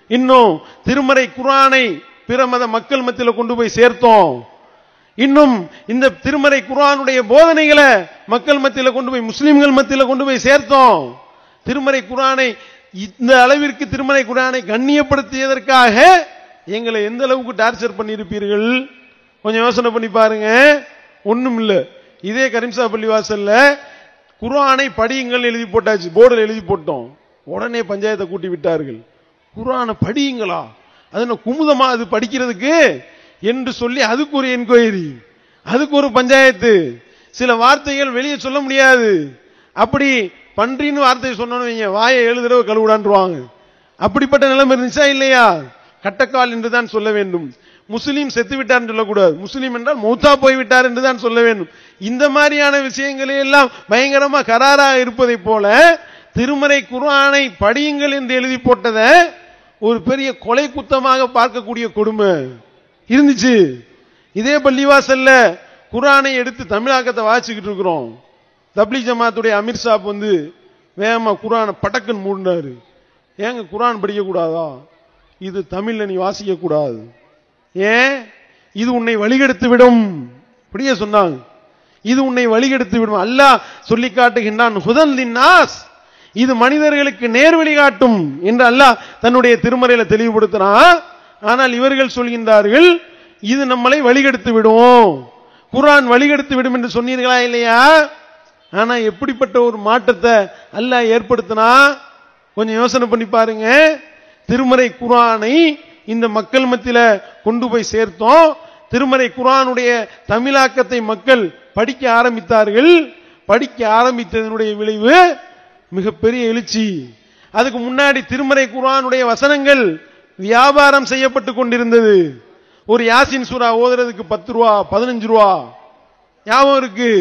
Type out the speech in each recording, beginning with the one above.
இன்னும் திருமறை குரானை பிற மத மக்கள் மத்தியில் கொண்டு போய் சேர்த்தோம் இன்னும் இந்த திருமறை குரானுடைய போதனைகளை மக்கள் மத்தியில் கொண்டு போய் முஸ்லிம்கள் மத்தியில் கொண்டு போய் சேர்த்தோம் திருமறை குரானை இந்த அளவிற்கு திருமறை குரானை கண்ணியப்படுத்தியதற்காக எங்களை எந்த அளவுக்கு டார்ச்சர் பண்ணியிருப்பீர்கள் கொஞ்சம் யோசனை பண்ணி பாருங்க ஒண்ணும் இல்ல இதே கரீம்சா பள்ளி வாசல்ல குரானை படியுங்கள் எழுதி போட்டாச்சு போர்டில் எழுதி போட்டோம் உடனே பஞ்சாயத்தை கூட்டி விட்டார்கள் குரானை படியுங்களா அது என்ன குமுதமா அது படிக்கிறதுக்கு என்று சொல்லி அதுக்கு ஒரு என்கொயரி அதுக்கு ஒரு பஞ்சாயத்து சில வார்த்தைகள் வெளியே சொல்ல முடியாது அப்படி பன்றின்னு வார்த்தையை சொன்னோன்னு வைங்க வாயை ஏழு தடவை கழுவுடான்றுவாங்க அப்படிப்பட்ட நிலைமை இருந்துச்சா இல்லையா கட்டக்கால் என்று தான் சொல்ல வேண்டும் முஸ்லீம் செத்து விட்டார் சொல்லக்கூடாது முஸ்லீம் என்றால் மௌத்தா போய் விட்டார் என்று தான் சொல்ல வேண்டும் இந்த மாதிரியான விஷயங்களை எல்லாம் பயங்கரமா கராரா இருப்பதை போல திருமறை குர்ஆனை படியுங்கள் என்று எழுதி போட்டதை ஒரு பெரிய கொலை குத்தமாக பார்க்கக்கூடிய கொடுமை இருந்துச்சு இதே பள்ளிவாசல்ல குர்ஆனை எடுத்து தமிழாக்கத்தை வாசிக்கிட்டு இருக்கிறோம் தப்லீக் ஜமாத்துடைய அமீர் சாப் வந்து வேகமா குர்ஆனை பட்டக்குன்னு மூடினாரு ஏங்க குர்ஆன் படிக்க கூடாதா இது தமிழ்ல நீ வாசிக்க கூடாது ஏன் இது உன்னை வழிகெடுத்து விடும் இப்படியே சொன்னாங்க இது உன்னை வழிகெடுத்து விடும் அல்லாஹ் சொல்லி காட்டுகின்றான் ஹுதன் லின்னாஸ் இது மனிதர்களுக்கு நேர் வழி காட்டும் என்று அல்லாஹ் தன்னுடைய திருமறையில தெளிவுபடுத்தினான் ஆனால் இவர்கள் சொல்கின்றார்கள் இது நம்மளை வழிகெடுத்து விடும் குர்ஆன் வழிகெடுத்து விடும் என்று சொன்னீர்களா இல்லையா ஆனா எப்படிப்பட்ட ஒரு மாற்றத்தை அல்லாஹ் ஏற்படுத்தினா கொஞ்சம் யோசனை பண்ணி பாருங்க திருமறை குர்ஆனை இந்த மக்கள் மத்தியில கொண்டு போய் சேர்த்தோம் திருமறை குர்ஆனுடைய தமிழாக்கத்தை மக்கள் படிக்க ஆரம்பித்தார்கள் படிக்க ஆரம்பித்ததனுடைய விளைவு மிகப்பெரிய எழுச்சி அதுக்கு முன்னாடி திருமறை குர்ஆனுடைய வசனங்கள் வியாபாரம் செய்யப்பட்டு கொண்டிருந்தது ஒரு யாசின் சூரா ஓதுறதுக்கு பத்து ரூபா பதினஞ்சு ரூபா ஞாபகம் இருக்கு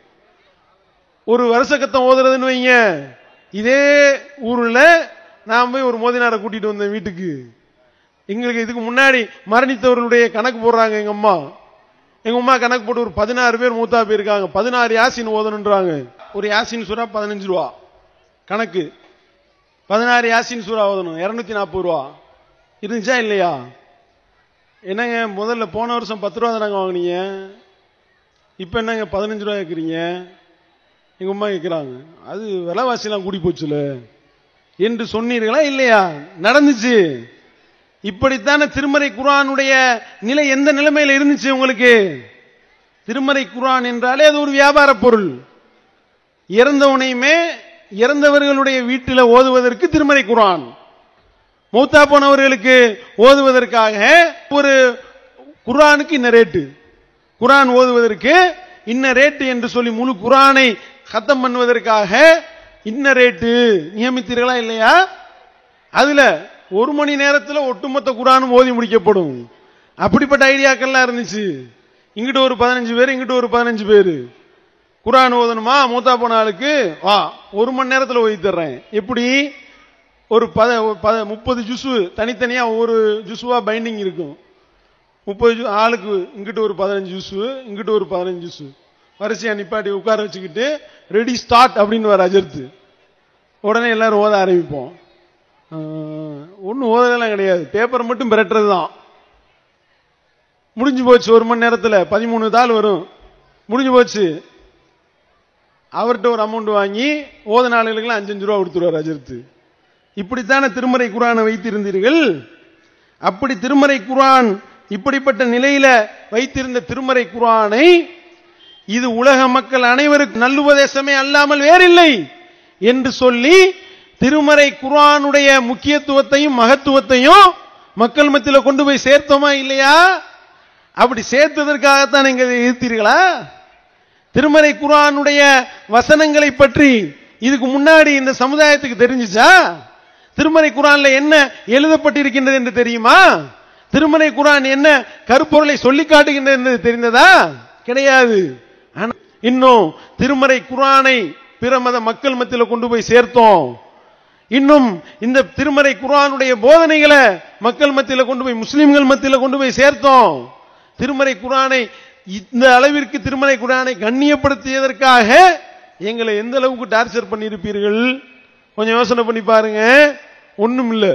ஒரு வருஷக்கத்தம் ஓதுறதுன்னு வைங்க இதே ஊர்ல நான் போய் ஒரு மோதினாரை கூட்டிட்டு வந்தேன் வீட்டுக்கு எங்களுக்கு இதுக்கு முன்னாடி மரணித்தவர்களுடைய கணக்கு போடுறாங்க எங்க அம்மா எங்க அம்மா கணக்கு போட்டு ஒரு பதினாறு பேர் மூத்தா போயிருக்காங்க பதினாறு யாசின் ஓதணுன்றாங்க ஒரு யாசின் சூறா பதினஞ்சு ரூபா கணக்கு பதினாறு யாசின் சூறா ஓதணும் இருநூத்தி நாற்பது ரூபா இருந்துச்சா இல்லையா என்னங்க முதல்ல போன வருஷம் பத்து ரூபா தானங்க வாங்குனீங்க இப்ப என்னங்க பதினஞ்சு ரூபா கேட்குறீங்க எங்க அம்மா கேட்குறாங்க அது விலைவாசிலாம் கூடி போச்சுல என்று சொன்னீர்களா இல்லையா நடந்துச்சு இப்படித்தானே திருமறை குர்ஆனுடைய நிலை எந்த நிலைமையில இருந்துச்சு உங்களுக்கு திருமறை குர்ஆன் என்றாலே அது ஒரு வியாபார பொருள் இறந்தவனையுமே இறந்தவர்களுடைய வீட்டில் ஓதுவதற்கு திருமறை குர்ஆன் மூத்தா போனவர்களுக்கு ஓதுவதற்காக ஒரு குர்ஆனுக்கு இன்ன ரேட்டு குர்ஆன் ஓதுவதற்கு இன்ன ரேட்டு என்று சொல்லி முழு குர்ஆனை கத்தம் பண்ணுவதற்காக இன்ன ரேட்டு நியமித்தீர்களா இல்லையா அதுல ஒரு மணி நேரத்துல ஒட்டுமொத்த குரானும் ஓதி முடிக்கப்படும் அப்படிப்பட்ட ஐடியாக்கள்லாம் இருந்துச்சு இங்கிட்டு ஒரு பதினஞ்சு பேர் இங்கிட்டு ஒரு பதினஞ்சு பேர் குரான் ஓதணுமா மூத்தா போன ஆளுக்கு வா ஒரு மணி நேரத்துல ஓதி தர்றேன் எப்படி ஒரு பத ஒரு பத முப்பது ஜுசு தனித்தனியா ஒவ்வொரு ஜுசுவா பைண்டிங் இருக்கும் முப்பது ஜூ ஆளுக்கு இங்கிட்டு ஒரு பதினஞ்சு ஜூஸு இங்கிட்டு ஒரு பதினஞ்சு ஜூஸு வரிசையா நிப்பாட்டி உட்கார வச்சுக்கிட்டு ரெடி ஸ்டார்ட் அப்படின்னு வர அஜர்த்து உடனே எல்லாரும் ஓத ஆரம்பிப்போம் ஒன்றும் ஓதலாம் கிடையாது பேப்பர் மட்டும் பிரட்டுறது தான் முடிஞ்சு போச்சு ஒரு மணி நேரத்தில் பதிமூணு தாள் வரும் முடிஞ்சு போச்சு அவர்கிட்ட ஒரு அமௌண்ட் வாங்கி ஓத நாளுகளுக்கெல்லாம் அஞ்சஞ்சு ரூபா கொடுத்துருவார் அஜர்த்து இப்படித்தானே திருமறை குரானை வைத்திருந்தீர்கள் அப்படி திருமறை குரான் இப்படிப்பட்ட நிலையில வைத்திருந்த திருமறை குரானை இது உலக மக்கள் அனைவருக்கும் நல்லுபதேசமே அல்லாமல் வேறில்லை என்று சொல்லி திருமறை குரானுடைய முக்கியத்துவத்தையும் மகத்துவத்தையும் மக்கள் மத்தியில் கொண்டு போய் சேர்த்தோமா இல்லையா அப்படி சேர்த்ததற்காகத்தான் நீங்க இதை எதிர்த்தீர்களா திருமறை குரானுடைய வசனங்களை பற்றி இதுக்கு முன்னாடி இந்த சமுதாயத்துக்கு தெரிஞ்சுச்சா திருமறை குரான்ல என்ன எழுதப்பட்டிருக்கின்றது என்று தெரியுமா திருமறை குரான் என்ன கருப்பொருளை சொல்லி காட்டுகின்றது என்று தெரிந்ததா கிடையாது ஆனா இன்னும் திருமறை குரானை பிற மத மக்கள் மத்தியில் கொண்டு போய் சேர்த்தோம் இன்னும் இந்த திருமறை குரானுடைய போதனைகளை மக்கள் மத்தியில் கொண்டு போய் முஸ்லிம்கள் மத்தியில் கொண்டு போய் சேர்த்தோம் திருமறை குரானை இந்த அளவிற்கு திருமறை குரானை கண்ணியப்படுத்தியதற்காக எங்களை எந்த அளவுக்கு டார்ச்சர் பண்ணியிருப்பீர்கள் கொஞ்சம் யோசனை பண்ணி பாருங்க ஒண்ணும் இல்ல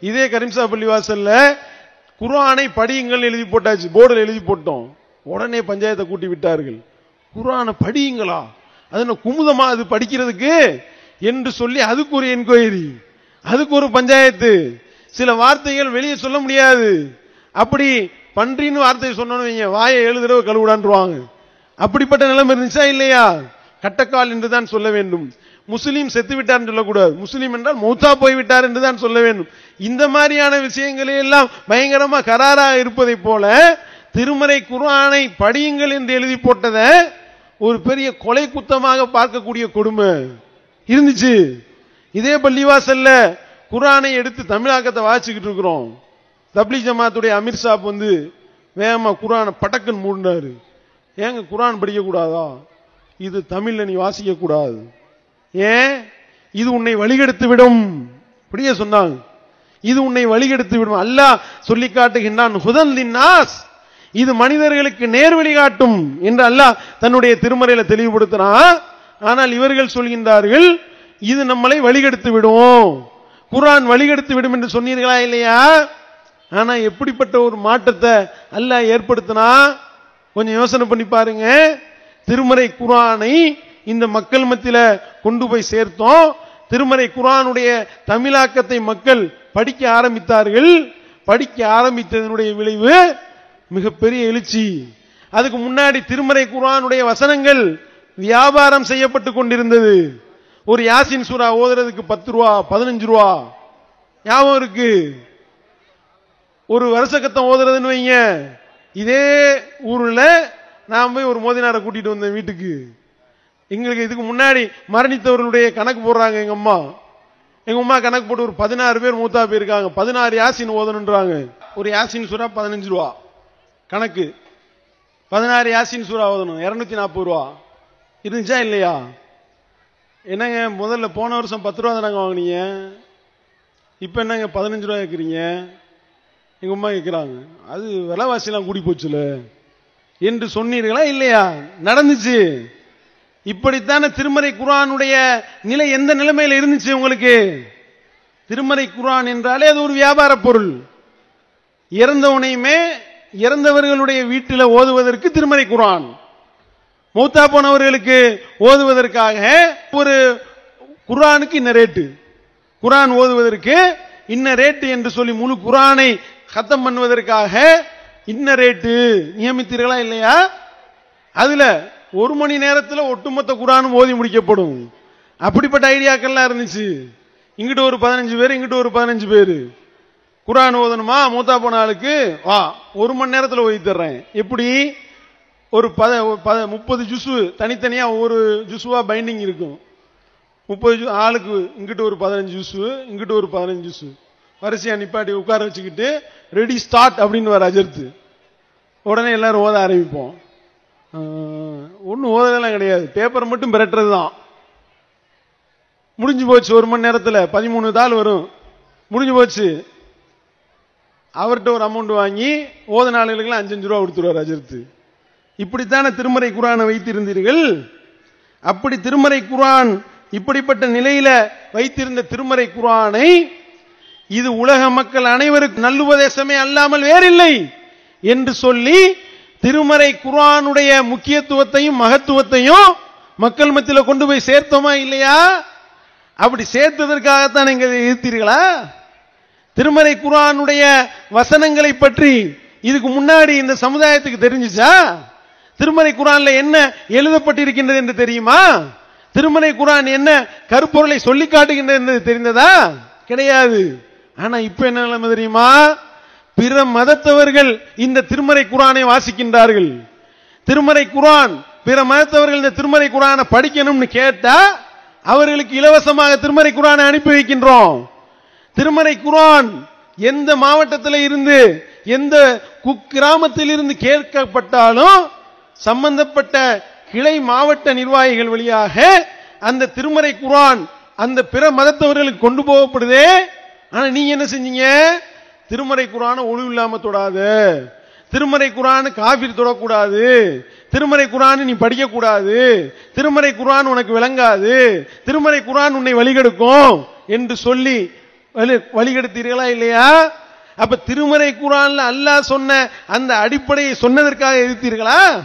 இதே கரிம்சா பள்ளி வாசல்ல குர்ஆனை படியுங்கள் எழுதி போட்டாச்சு போர்டில் எழுதி போட்டோம் உடனே பஞ்சாயத்தை கூட்டி விட்டார்கள் குர்ஆனை படியுங்களா அது என்ன குமுதமா அது படிக்கிறதுக்கு என்று சொல்லி அதுக்கு ஒரு என்கொயரி அதுக்கு ஒரு பஞ்சாயத்து சில வார்த்தைகள் வெளியே சொல்ல முடியாது அப்படி பன்றின்னு வார்த்தையை சொன்னோன்னு வைங்க, வாயை ஏழு தடவை கழுவுடான்றுவாங்க அப்படிப்பட்ட நிலைமை இருந்துச்சா இல்லையா கட்டக்கால் என்று தான் சொல்ல வேண்டும் முஸ்லீம் செத்து விட்டார் சொல்லக்கூடாது முஸ்லீம் என்றால் மௌத்தா போய் விட்டார் என்று தான் சொல்ல வேண்டும் இந்த மாதிரியான விஷயங்களே எல்லாம் பயங்கரமா கராராக இருப்பதை போல திருமறை குர்ஆனை படியுங்கள் என்று எழுதி போட்டதை ஒரு பெரிய கொலை குத்தமாக பார்க்கக்கூடிய கொடுமை இருந்துச்சு இதே பள்ளிவாசல்ல குர்ஆனை எடுத்து தமிழாக்கத்தை வாசிக்கிட்டு இருக்கிறோம் தப்லி ஜமாத்துடைய அமீர் சாப் வந்து வேகமா குர்ஆனை பட்டக்குன்னு மூடினாரு ஏங்க குர்ஆன் படிக்க கூடாதா இது தமிழ்ல நீ வாசிக்க கூடாது ஏன் இது உன்னை வழிகெடுத்து விடும் இப்படியே சொன்னாங்க இது உன்னை வழிகெடுத்து விடும் அல்லாஹ் சொல்லி காட்டுகின்றான் ஹுதன் லின்னாஸ் இது மனிதர்களுக்கு நேர்வழி காட்டும் என்று அல்லாஹ் தன்னுடைய திருமறையில தெளிவுபடுத்தினான் ஆனால் இவர்கள் சொல்கின்றார்கள் இது நம்மளை வழிகெடுத்து விடும் குர்ஆன் வழிகெடுத்து விடும் என்று சொன்னீர்களா இல்லையா ஆனா எப்படிப்பட்ட ஒரு மாற்றத்தை அல்லாஹ் ஏற்படுத்தினா கொஞ்சம் யோசனை பண்ணி பாருங்க திருமறை குர்ஆனை இந்த மக்கள் மத்தியில கொண்டு போய் சேர்த்தோம் திருமறை குர்ஆனுடைய தமிழாக்கத்தை மக்கள் படிக்க ஆரம்பித்தார்கள் படிக்க ஆரம்பித்ததனுடைய விளைவு மிகப்பெரிய எழுச்சி அதுக்கு முன்னாடி திருமறை குர்ஆனுடைய வசனங்கள் வியாபாரம் செய்யப்பட்டு கொண்டிருந்தது ஒரு யாசின் சூரா ஓதுறதுக்கு பத்து ரூபா பதினஞ்சு ரூபா ஞாபகம் இருக்கு ஒரு வருஷக்கத்தம் ஓதுறதுன்னு வைங்க இதே ஊர்ல நான் போய் ஒரு மோதினாரை கூட்டிட்டு வந்தேன் வீட்டுக்கு எங்களுக்கு இதுக்கு முன்னாடி மரணித்தவர்களுடைய கணக்கு போடுறாங்க எங்க அம்மா எங்க அம்மா கணக்கு போட்டு ஒரு பதினாறு பேர் மூத்தா போயிருக்காங்க பதினாறு யாசின் ஓதணுன்றாங்க ஒரு யாசின் சூறா பதினஞ்சு ரூபா கணக்கு பதினாறு யாசின் சூறா ஓதணும் இருநூத்தி நாற்பது ரூபா இருந்துச்சா இல்லையா என்னங்க முதல்ல போன வருஷம் பத்து ரூபா தானங்க வாங்குனீங்க இப்ப என்னங்க பதினஞ்சு ரூபா கேட்குறீங்க எங்க அம்மா கேட்குறாங்க அது விலைவாசிலாம் கூடி போச்சுல என்று சொன்னீர்களா இல்லையா நடந்துச்சு இப்படித்தானே திருமறை குர்ஆனுடைய நிலை எந்த நிலைமையில இருந்துச்சு உங்களுக்கு திருமறை குர்ஆன் என்றாலே அது ஒரு வியாபார பொருள் இறந்தவனையுமே இறந்தவர்களுடைய வீட்டில் ஓதுவதற்கு திருமறை குர்ஆன் மூத்தா போனவர்களுக்கு ஓதுவதற்காக ஒரு குர்ஆனுக்கு இன்ன ரேட்டு குர்ஆன் ஓதுவதற்கு இன்ன ரேட்டு என்று சொல்லி முழு குர்ஆனை கத்தம் பண்ணுவதற்காக இன்ன ரேட்டு நியமித்தீர்களா இல்லையா அதுல ஒரு மணி நேரத்தில் ஒட்டுமொத்த குரானும் ஓதி முடிக்கப்படும் அப்படிப்பட்ட ஐடியாக்கள்லாம் இருந்துச்சு இங்கிட்டு ஒரு பதினஞ்சு பேர் இங்கிட்டு ஒரு பதினஞ்சு பேர் குரான் ஓதணுமா மூத்தா போன ஆளுக்கு வா ஒரு மணி நேரத்தில் ஓதி தர்றேன் எப்படி ஒரு பத பத முப்பது ஜுசு தனித்தனியா ஒவ்வொரு ஜுசுவா பைண்டிங் இருக்கும் முப்பது ஜூ ஆளுக்கு இங்கிட்டு ஒரு பதினஞ்சு ஜூஸு இங்கிட்டு ஒரு பதினஞ்சு ஜூஸு வரிசையா நிப்பாட்டி உட்கார வச்சுக்கிட்டு ரெடி ஸ்டார்ட் அப்படின்னு வர அஜர்த்து உடனே எல்லாரும் ஓத ஆரம்பிப்போம் ஒன்றும் ஓதலாம் கிடையாது பேப்பர் மட்டும் பிரட்டுறது தான் முடிஞ்சு போச்சு ஒரு மணி நேரத்தில் பதிமூணு தாள் வரும் முடிஞ்சு போச்சு அவர்கிட்ட ஒரு அமௌண்ட் வாங்கி ஓத நாளுகளுக்கெல்லாம் அஞ்சஞ்சு ரூபா கொடுத்துருவார் அஜர்த்து இப்படித்தானே திருமறை குரானை வைத்திருந்தீர்கள் அப்படி திருமறை குரான் இப்படிப்பட்ட நிலையில வைத்திருந்த திருமறை குரானை இது உலக மக்கள் அனைவருக்கும் நல்லுபதேசமே அல்லாமல் வேறில்லை என்று சொல்லி திருமறை குர்ஆனுடைய முக்கியத்துவத்தையும் மகத்துவத்தையும் மக்கள் மத்தியில் கொண்டு போய் சேர்த்தோமா இல்லையா அப்படி சேர்த்ததற்காகத்தான் நீங்க இதை எதிர்த்தீர்களா திருமறை குர்ஆனுடைய வசனங்களை பற்றி இதுக்கு முன்னாடி இந்த சமுதாயத்துக்கு தெரிஞ்சுச்சா திருமறை குர்ஆன்ல என்ன எழுதப்பட்டிருக்கின்றது என்று தெரியுமா திருமறை குர்ஆன் என்ன கருப்பொருளை சொல்லி காட்டுகின்றது என்று தெரிந்ததா கிடையாது ஆனா இப்ப என்ன நிலைமை தெரியுமா பிற மதத்தவர்கள் இந்த திருமறை குரானை வாசிக்கின்றார்கள் திருமறை குரான் பிற மதத்தவர்கள் இந்த திருமறை குரானை படிக்கணும்னு கேட்டா அவர்களுக்கு இலவசமாக திருமறை குரானை அனுப்பி வைக்கின்றோம் திருமறை குரான் எந்த மாவட்டத்தில் இருந்து எந்த குக்கிராமத்தில் இருந்து கேட்கப்பட்டாலும் சம்பந்தப்பட்ட கிளை மாவட்ட நிர்வாகிகள் வழியாக அந்த திருமறை குரான் அந்த பிற மதத்தவர்களுக்கு கொண்டு போகப்படுதே ஆனா நீங்க என்ன செஞ்சீங்க திருமறை குரான ஒழுங்கு இல்லாம தொடாது திருமறை குரான் காபிர் தொடக்கூடாது திருமறை குரான் நீ படிக்க கூடாது திருமறை குரான் உனக்கு விளங்காது திருமறை குரான் உன்னை வழிகெடுக்கும் என்று சொல்லி வழி வழிகெடுத்தீர்களா இல்லையா அப்ப திருமறை குரான்ல அல்லாஹ் சொன்ன அந்த அடிப்படையை சொன்னதற்காக எதிர்த்தீர்களா